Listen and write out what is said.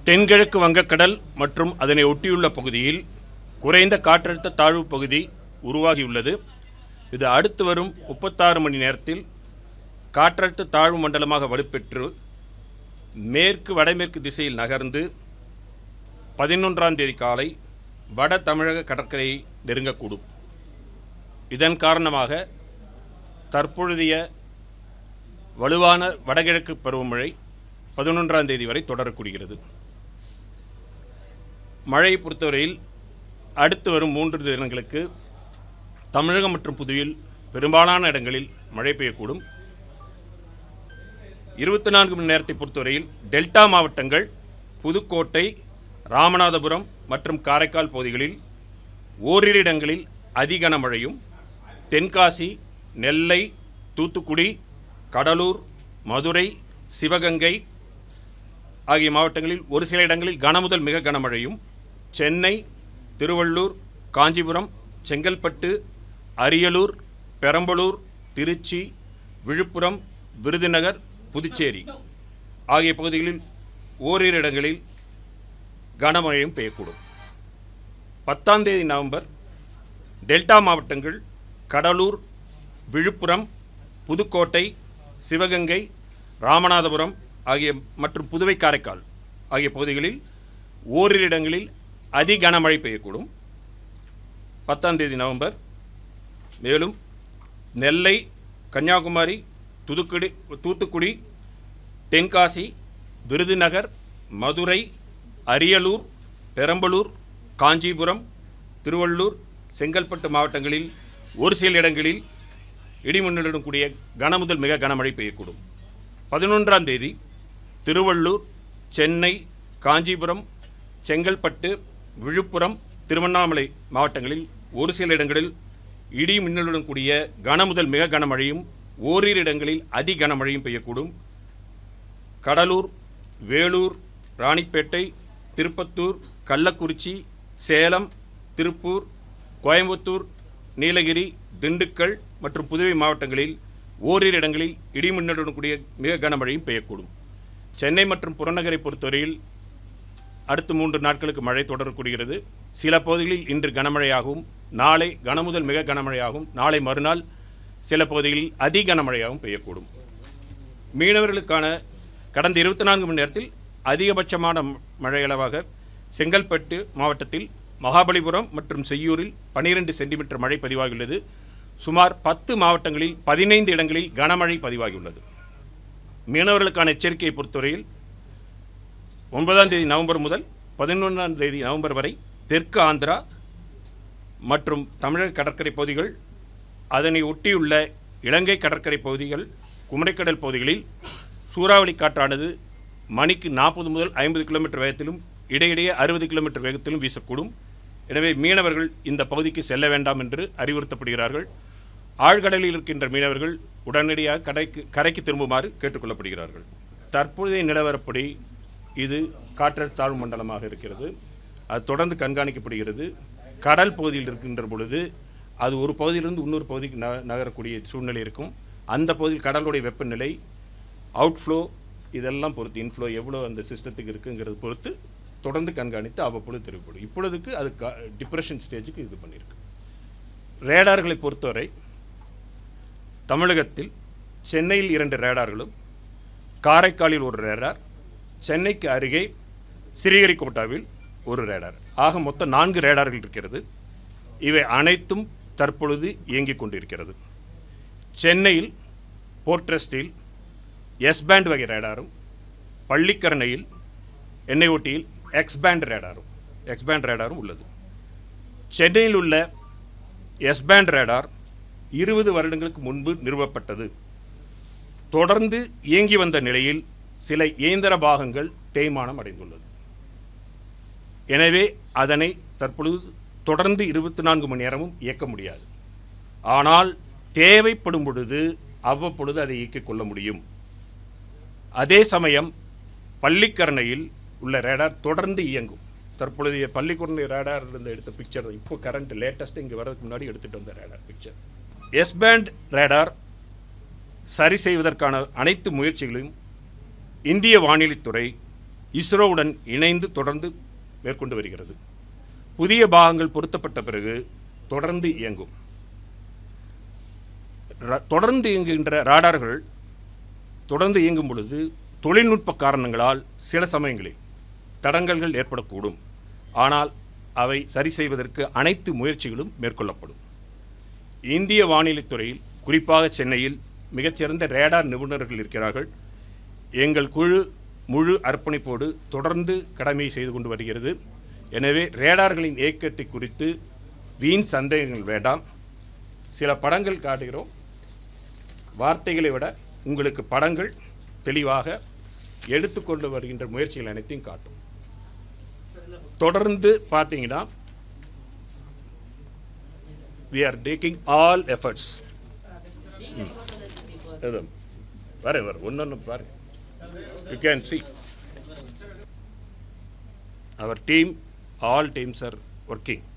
தென்கிழக்கு வங்கக்கடல் மற்றும் அதனை ஒட்டியுள்ள பகுதியில் குறைந்த காற்றழுத்த தாழ்வு பகுதி உருவாகியுள்ளது இது அடுத்து வரும் முப்பத்தாறு மணி நேரத்தில் காற்றழுத்த தாழ்வு மண்டலமாக வலுப்பெற்று மேற்கு வடமேற்கு திசையில் நகர்ந்து பதினொன்றாம் தேதி காலை வட தமிழக கடற்கரையை நெருங்கக்கூடும் இதன் காரணமாக தற்பொழுதைய வலுவான வடகிழக்கு பருவமழை பதினொன்றாம் தேதி வரை தொடரக்கூடிகிறது மழையை பொறுத்தவரையில் அடுத்து வரும் மூன்று தினங்களுக்கு தமிழகம் மற்றும் புதுவையில் பெரும்பாலான இடங்களில் மழை பெய்யக்கூடும் இருபத்தி நான்கு மணி நேரத்தை பொறுத்தவரையில் டெல்டா மாவட்டங்கள் புதுக்கோட்டை ராமநாதபுரம் மற்றும் காரைக்கால் பகுதிகளில் ஓரிரு இடங்களில் அதிகன மழையும் தென்காசி நெல்லை தூத்துக்குடி கடலூர் மதுரை சிவகங்கை ஆகிய மாவட்டங்களில் ஒரு சில இடங்களில் கனமுதல் மிக கனமழையும் சென்னை திருவள்ளூர் காஞ்சிபுரம் செங்கல்பட்டு அரியலூர் பெரம்பலூர் திருச்சி விழுப்புரம் விருதுநகர் புதுச்சேரி ஆகிய பகுதிகளில் ஓரிரு இடங்களில் கனமழையும் பெய்யக்கூடும் பத்தாம் தேதி நவம்பர் டெல்டா மாவட்டங்கள் கடலூர் விழுப்புரம் புதுக்கோட்டை சிவகங்கை ராமநாதபுரம் ஆகிய மற்றும் புதுவை காரைக்கால் ஆகிய பகுதிகளில் ஓரிரு இடங்களில் அதி கனமழை பெய்யக்கூடும் பத்தாம் தேதி நவம்பர் மேலும் நெல்லை கன்னியாகுமரி துதுக்குடி தூத்துக்குடி தென்காசி விருதுநகர் மதுரை அரியலூர் பெரம்பலூர் காஞ்சிபுரம் திருவள்ளூர் செங்கல்பட்டு மாவட்டங்களில் ஒரு சில இடங்களில் இடிமின்னலுடன் கூடிய கனமுதல் மிக கனமழை பெய்யக்கூடும் பதினொன்றாம் தேதி திருவள்ளூர் சென்னை காஞ்சிபுரம் செங்கல்பட்டு விழுப்புரம் திருவண்ணாமலை மாவட்டங்களில் ஒரு சில இடங்களில் இடி மின்னலுடன் கூடிய கனமுதல் மிக கனமழையும் ஓரிரு இடங்களில் அதி கனமழையும் பெய்யக்கூடும் கடலூர் வேலூர் ராணிப்பேட்டை திருப்பத்தூர் கள்ளக்குறிச்சி சேலம் திருப்பூர் கோயம்புத்தூர் நீலகிரி திண்டுக்கல் மற்றும் புதுவை மாவட்டங்களில் ஓரிரு இடங்களில் இடிமின்னலுடன் கூடிய மிக கனமழையும் பெய்யக்கூடும் சென்னை மற்றும் புறநகரை பொறுத்தவரையில் அடுத்த மூன்று நாட்களுக்கு மழை தொடரக்கூடிகிறது சில பகுதிகளில் இன்று கனமழையாகவும் நாளை கனமுதல் மிக கனமழையாகவும் நாளை மறுநாள் சில பகுதிகளில் அதி கனமழையாகவும் பெய்யக்கூடும் மீனவர்களுக்கான கடந்த இருபத்தி நான்கு மணி நேரத்தில் அதிகபட்சமான ம- மழை அளவாக செங்கல்பட்டு மாவட்டத்தில் மகாபலிபுரம் மற்றும் செய்யூரில் 12 சென்டிமீட்டர் மழை பதிவாகியுள்ளது சுமார் பத்து மாவட்டங்களில் பதினைந்து இடங்களில் கனமழை பதிவாகியுள்ளது மீனவர்களுக்கான எச்சரிக்கையை பொறுத்தவரையில் ஒன்பதாம் தேதி நவம்பர் முதல் பதினொன்றாம் தேதி நவம்பர் வரை தெற்கு ஆந்திரா மற்றும் தமிழக கடற்கரை பகுதிகள் அதனை ஒட்டியுள்ள இலங்கை கடற்கரை பகுதிகள் குமரிக்கடல் பகுதிகளில் சூறாவளி காற்றானது மணிக்கு நாற்பது முதல் ஐம்பது கிலோமீட்டர் வேகத்திலும் இடையிடையே அறுபது கிலோமீட்டர் வேகத்திலும் வீசக்கூடும் எனவே மீனவர்கள் இந்த பகுதிக்கு செல்ல வேண்டாம் என்று அறிவுறுத்தப்படுகிறார்கள் ஆழ்கடலில் இருக்கின்ற மீனவர்கள் உடனடியாக கரைக்கு கரைக்கு திரும்புமாறு கேட்டுக்கொள்ளப்படுகிறார்கள் தற்போதைய நிலவரப்படி இது காற்றழுத்த தாழ்வு மண்டலமாக இருக்கிறது அது தொடர்ந்து கண்காணிக்கப்படுகிறது கடல் பகுதியில் இருக்கின்ற பொழுது அது ஒரு பகுதியிலிருந்து இன்னொரு பகுதிக்கு ந நகரக்கூடிய சூழ்நிலை இருக்கும் அந்த பகுதியில் கடலுடைய வெப்பநிலை அவுட்ஃப்ளோ இதெல்லாம் பொறுத்து இன்ஃப்ளோ எவ்வளோ அந்த சிஸ்டத்துக்கு இருக்குங்கிறது பொறுத்து தொடர்ந்து கண்காணித்து அவ்வப்பொழுது தெரிவிப்படும் இப்பொழுதுக்கு அது டிப்ரெஷன் ஸ்டேஜுக்கு இது பண்ணியிருக்கு ரேடார்களை பொறுத்தவரை தமிழகத்தில் சென்னையில் இரண்டு ரேடார்களும் காரைக்காலில் ஒரு ரேடார் சென்னைக்கு அருகே சிறிகரிக்கோட்டாவில் ஒரு ரேடார் ஆக மொத்தம் நான்கு ரேடார்கள் இருக்கிறது இவை அனைத்தும் தற்பொழுது இயங்கிக் கொண்டிருக்கிறது சென்னையில் போர்ட்ரஸ்டில் எஸ் பேண்ட் வகை ரேடாரும் பள்ளிக்கரணையில் என்ஐஓடியில் எக்ஸ் பேண்ட் ரேடாரும் எக்ஸ் பேண்ட் ரேடாரும் உள்ளது சென்னையில் உள்ள எஸ் பேண்ட் ரேடார் இருபது வருடங்களுக்கு முன்பு நிறுவப்பட்டது தொடர்ந்து இயங்கி வந்த நிலையில் சில இயந்திர பாகங்கள் தேய்மானம் அடைந்துள்ளது எனவே அதனை தற்பொழுது தொடர்ந்து இருபத்தி நான்கு மணி நேரமும் இயக்க முடியாது ஆனால் தேவைப்படும் பொழுது அவ்வப்பொழுது அதை இயக்கிக் கொள்ள முடியும் அதே சமயம் பள்ளிக்கரணையில் உள்ள ரேடார் தொடர்ந்து இயங்கும் தற்பொழுதைய பள்ளிக்கரணை ரேடார் இருந்து எடுத்த பிக்சர் இப்போ கரண்ட் லேட்டஸ்ட் இங்கே வரதுக்கு முன்னாடி எடுத்துகிட்டு வந்த radar picture S band radar சரி செய்வதற்கான அனைத்து முயற்சிகளையும் இந்திய வானிலைத்துறை இஸ்ரோவுடன் இணைந்து தொடர்ந்து மேற்கொண்டு வருகிறது புதிய பாகங்கள் பொருத்தப்பட்ட பிறகு தொடர்ந்து இயங்கும் ர- தொடர்ந்து இயங்குகின்ற ராடார்கள் தொடர்ந்து இயங்கும் பொழுது தொழில்நுட்ப காரணங்களால் சில சமயங்களில் தடங்கல்கள் ஏற்படக்கூடும் ஆனால் அவை சரி செய்வதற்கு அனைத்து முயற்சிகளும் மேற்கொள்ளப்படும் இந்திய வானிலைத் துறையில் குறிப்பாக சென்னையில் மிகச்சிறந்த ரேடார் நிபுணர்கள் இருக்கிறார்கள் எங்கள் குழு முழு அர்ப்பணிப்போடு தொடர்ந்து கடமையை செய்து கொண்டு வருகிறது எனவே ரேடார்களின் இயக்கத்தை குறித்து வீண் சந்தேகங்கள் வேண்டாம் சில படங்கள் காட்டுகிறோம் வார்த்தைகளை விட உங்களுக்கு படங்கள் தெளிவாக எடுத்துக்கொண்டு வருகின்ற முயற்சிகள் அனைத்தையும் காட்டும் தொடர்ந்து பார்த்தீங்கன்னா we are taking all efforts ம். இது வர வர ஒன்று பாருங்க you can see our team all teams are working